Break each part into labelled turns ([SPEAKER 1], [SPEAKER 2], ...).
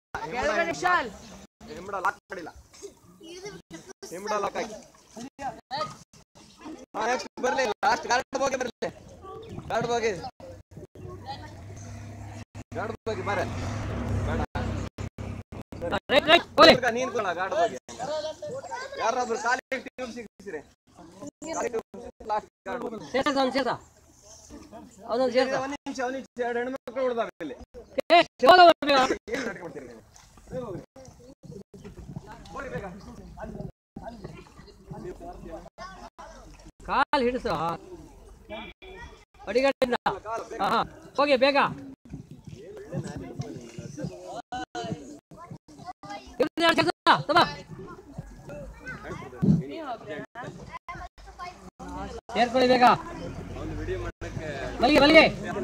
[SPEAKER 1] ಕೆಳಗಡೆ ವಿಶಾಲ್
[SPEAKER 2] ಹೆಂಬಡ ಲಾಕ್ ಮಾಡಿಲ್ಲ ಹೆಂಬಡ ಲಾಕ್ ಹಾಕಿ ಹಾ ನೆಕ್ಸ್ಟ್ ಬರ್ಲಿ ಲಾಸ್ಟ್ ಗಾರ್ಡ್ ಬಗ್ಗೆ ಬರ್ಲಿ ಗಾರ್ಡ್ ಬಗ್ಗೆ ಗಾರ್ಡ್ ಬಗ್ಗೆ ಬರ ಬೇಡ
[SPEAKER 3] ರೈಟ್ ರೈಟ್ ಹೋಗ್ಲಿ
[SPEAKER 2] ಹುಡ್ಗ ನೀನ್ ಕೊಡ ಗಾರ್ಡ್ ಬಗ್ಗೆ ಯಾರಾದ್ರೂ ಖಾಲಿ ಟೀಮ್ ಸಿಗ್ಸಿರಿ ಲಾಸ್ಟ್ ಗಾರ್ಡ್ ಬಗ್ಗೆ
[SPEAKER 3] ಸೇರ್ಸ ಅವ್ನು ಸೇರ್ಸ ಅವನೊಂದು ಸೇರ್ಸ
[SPEAKER 2] ಒಂದ್ ನಿಮಿಷ ಒಂದ್ ನಿಮಿಷ ಎರಡು ಹೆಣ್ಮಕ್ಳು ಉಳ್ದಾವೆ ಇಲ್ಲಿ
[SPEAKER 3] ಏ ಶಿವಾಗ ಬರ್ಬೇಡ
[SPEAKER 2] ಏನ್ ನಾಟಕ ಮಾಡ್ತೀರಿ ನೀವು? ನೀವು ಹೋಗ್ರಿ. ಹೋಗ್ರಿ ಬೇಗ
[SPEAKER 3] ಕಾಲ್ ಹಿಡಿಸು ಅಡಿಗಡೆಯಿಂದ ಹಾ ಹಾ ಹೋಗಿ ಬೇಗ ಇವ್ರದ್ದು ಎರಡು ಕೆಲ್ಸ, ತಮ್ಮ. ಸೇರ್ಕೊಳ್ಳಿ ಬೇಗ ಮಲ್ಲಿಗೆ ಮಲ್ಲಿಗೆ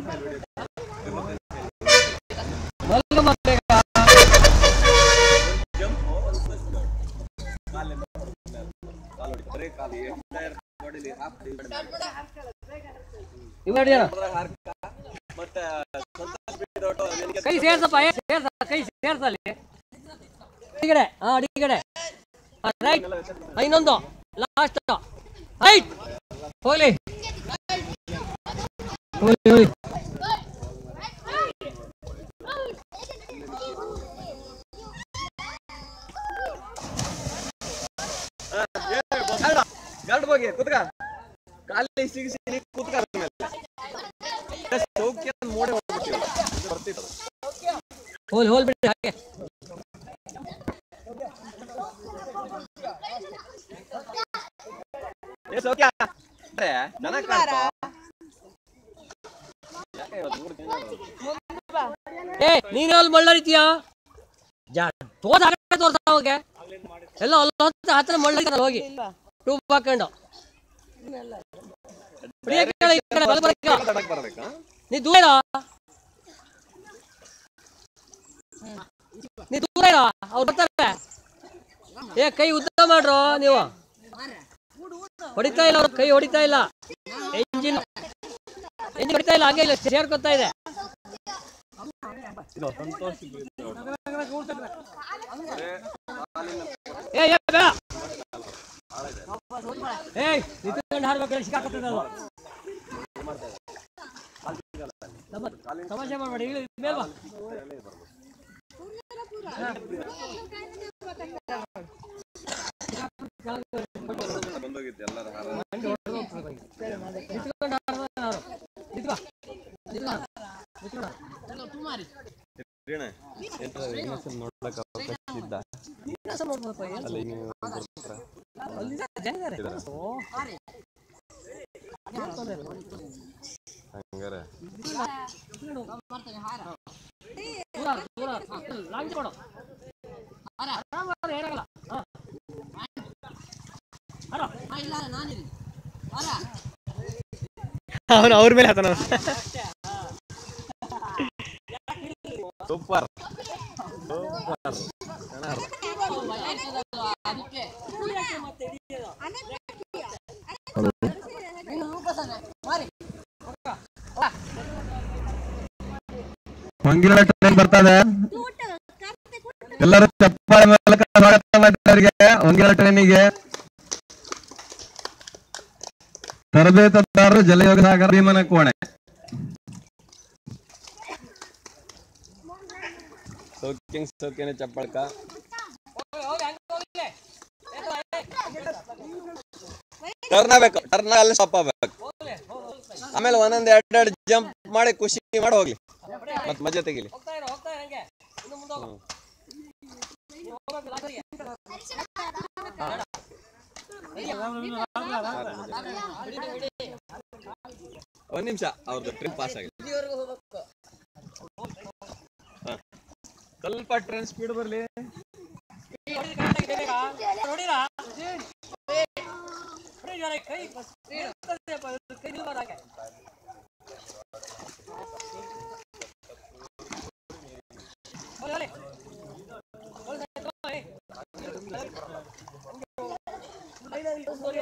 [SPEAKER 3] ಮಲ್ಲಿಗೆ ಬೇಗ
[SPEAKER 2] ಕಾಲ್ ಹೊಡಿ. ಬರೀ ಕಾಲು entire body ಲಿ half ಈ ಕಡೆ
[SPEAKER 3] ಇವ್ ನೋಡಿ ಜನ
[SPEAKER 2] ಅದ್ರಾಗ ಹಾರ್ಕ ಮತ್ತೆ ಸಂತೋಷ್ ಬಿದ್ದೋಟು ನಿನಗೆ
[SPEAKER 3] ಕೈ ಸೇರ್ಸಪ್ಪ ಏ ಸೇರ್ಸ ಕೈ ಸೇರ್ಸ ಅಲ್ಲಿ ಅಡಿಗಡೆ ಹಾ ಅಡಿಗಡೆ ರೈಟ್ ಇನ್ನೊಂದು ಲಾಸ್ಟ್ ರೈಟ್ ಹೋಗ್ಲಿ ಹೋಗ್ಲಿ ಹೋಗ್ಲಿ
[SPEAKER 2] ಗಾರ್ಡ್ ಬಗ್ಗೆ ಕುತ್ಕ ಕಾಲಿ ಸಿಗಿಸಿ ನೀ ಕುತ್ಕ ಅದ್ರ ಮೇಲೆ ಏ, ಸೌಖ್ಯ ಅಂತ ಮೋಡೆ ಹೋಗ್ಬಿಟ್ಟಿಲ್ಲ ಇದು ಬರ್ತಿತ್ತು
[SPEAKER 3] ಹೋಲ್ ಹೋಲ್ ಬಿಡಿ ಹಾಗೆ
[SPEAKER 2] ಏ ಸೌಖ್ಯ ಅರೆ, ಚೆನ್ನಾಗ್ ಕಾಣ್ತು. ಯಾಕೆ ಇವತ್ತು ಮೂರು change ಆಗೋದು?
[SPEAKER 3] ಏ ನೀನ್ ಅಲ್ಲಿ ಮಳ್ಳರಿತೀಯ ಜಾ ತೋರ್ಸ ಆ ಕಡೆ ತೋರ್ಸ ಹೋಗೆ ಎಲ್ಲ ಅಲ್ಲಿ ಹೊತ್ತು ಹತ್ರ ಮಳ್ಳರಿತಾರ ಹೋಗಿ ಟೂಬ್ ಹಾಕೊಂಡು ಹೊಡಿಯಕ್ಕೆ ಹೇಳು ಈ ಕಡೆ ಬಲ ಬರಕ್ಕೆ.
[SPEAKER 2] ತಡಕ್ ಬರ್ಬೇಕಾ
[SPEAKER 3] ನೀ ದೂರ ಇರು. ನೀ ದೂರ ಇರು, ಅವ್ರು ಬರ್ತಾರೆ ಏ ಕೈ ಉದ್ದ ಮಾಡ್ರು ನೀವು ಹೊಡಿತಾ ಇಲ್ಲ ಅವ್ರು ಕೈ ಹೊಡಿತಾ ಇಲ್ಲ ಎಂಜಿನ್ ಎಂಜಿನ್ ಹೊಡಿತಾ ಇಲ್ಲ ಹಂಗೆ ಇಲ್ಲ ಸೇರ್ಕೊತಾ ಇದೆ ಏ ಏ ಬೇಡ ಏಯ್ ನಿಂತ್ಕೊಂಡು ಹಾರ್ಬೇಕು ಸಿಕ್ಕಾಕತ್ತದ ಅದು ತಮ್ಮ- ತಮಾಷೆ ಮಾಡಬೇಡಿ ಇಳಿ ಮೇಲ್ ಬಾ
[SPEAKER 2] ಬಂದೋಗಿತ್ತು ಎಲ್ಲರ ಹಾರ
[SPEAKER 3] ನಿಂತ್ಕೊಂಡು ಹಾರ್ಬೇಕು ನಾನು. ನಿಂತ್ಕೋ. ನಿಂತ್ಕೋ. ನಿಂತ್ಕೋ.
[SPEAKER 2] ರೀಣ, ಎಂತ ವಿನ್ಯಾಸ ನೋಡ್ಲಕ್ಕ ಅವಕಾಶ ಇದ್ದ
[SPEAKER 3] ವಿನ್ಯಾಸ ನೋಡ್ಬೇಕಪ್ಪ, ಏನ್
[SPEAKER 2] ಅಲ್ಲ ನೀವು ಬರ್ತಾರ
[SPEAKER 3] ಅಲ್ಲಿದ್ದಾರೆ, ಜನ ಇದ್ದಾರೆ. ಓ.
[SPEAKER 2] ಹಂಗಾರೆ
[SPEAKER 3] ದೂರ, ದೂರ. ಹಾ, ಲಾಂಚ್ ಮಾಡು. ಆರಾಮಾಗಿ ಏನಾಗಲ್ಲ. ಹಾ. ಹಾರೋ.
[SPEAKER 4] ಅವನು ಅವ್ರ ಮೇಲೆ ಹತ್ತಾನ
[SPEAKER 2] ಸೂಪರ್ ಸೂಪರ್
[SPEAKER 5] ಮಂಗಿಲ ಟ್ರೈನ್ ಬರ್ತದೆ ಎಲ್ಲರೂ ಚಪ್ಪಾಳೆ ಮೂಲಕ ಸ್ವಾಗತ ಮಾಡಿದವರಿಗೆ ಮಂಗಿಲ ಟ್ರೈನಿಗೆ ತರಬೇತದಾರರು ಜಲಯೋಗ ಸಾಗರ ಭೀಮನ ಕೋಣೆ
[SPEAKER 2] ಸೌಖ್ಯ ಸೌಖ್ಯನೇ ಚಪ್ಪಳ್ಕ
[SPEAKER 3] ಹೋಗಿ, ಹೋಗಿ, ಹಂಗೆ ಹೋಗಿ.
[SPEAKER 2] ಟರ್ನ್ ಆಗ್ಬೇಕು ಟರ್ನ್ ಅಲ್ಲಿ ಸ್ಟಾಪ್ ಆಗ್ಬೇಕು ಆಮೇಲೆ ಒಂದೊಂದ್ ಎರಡ್ ಎರಡು ಜಂಪ್ ಮಾಡಿ ಖುಷಿ ಮಾಡಿ ಹೋಗ್ಲಿ ಮತ್ ಮಜಾ ತೆಗಿಲಿ
[SPEAKER 3] ಹೋಗ್ತಾ ಇರು, ಹೋಗ್ತಾ ಇರು ಹಂಗೆ. ಇನ್ನು ಮುಂದೆ ಹೋಗು. ನೀನು ಹೋಗ್ಬೇಕು ಲಾಸ್ಟಿಗೆ.
[SPEAKER 2] ಒಂದ್ ನಿಮಿಷ ಅವ್ರದ್ದು ಟ್ರಿಪ್ ಪಾಸ್ ಆಗಿದೆ ಹಾ. ಸ್ವಲ್ಪ ಟ್ರೈನ್ ಸ್ಪೀಡ್ ಬರ್ಲಿ
[SPEAKER 3] ಹೊಡಿದು ಕರೆಕ್ಟಾಗಿ ಬೇಗ. ಹೊಡೀರಾ? ಹೊಡಿ ಜೋರಾಗಿ, ಕೈ ಇರ್ತದೆಯಪ್ಪ, ಇದು ಕೈ ನಿಲ್ಬಾರ್ದು ಹಾಗೆ. ಹೋಗ್ಲಿ, ಹೋಗ್ಲಿ. ಹೋಗ್ಲಿ, ಹೋಗ್ಲಿ. ಹೋಗ್ಲಿ,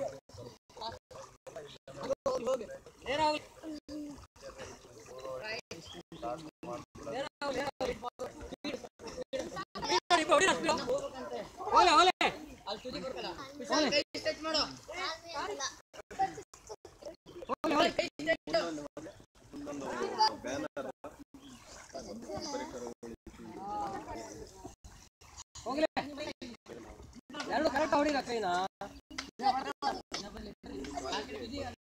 [SPEAKER 3] ಹೋಗ್ಲಿ. ನೇರ ಹೋಗ್ಲಿ. ನೇರ ಹೋಗ್ಲಿ, ನೇರ ಹೋಗ್ಲಿ. ಸ್ಪೀಡ್ ಹೊಡಿ ಸ್ಪೀಡ್ ಹೋಗ್ಲೆ ಹೋಗ್ಲೆ ಹೋಗ್ಲೆ ಹೋಗ್ಲೆ ಹೋಗ್ಲೆ ಎರಡು ಕರೆಕ್ಟ್ ಹೊಡಿರ ಕೈನಾ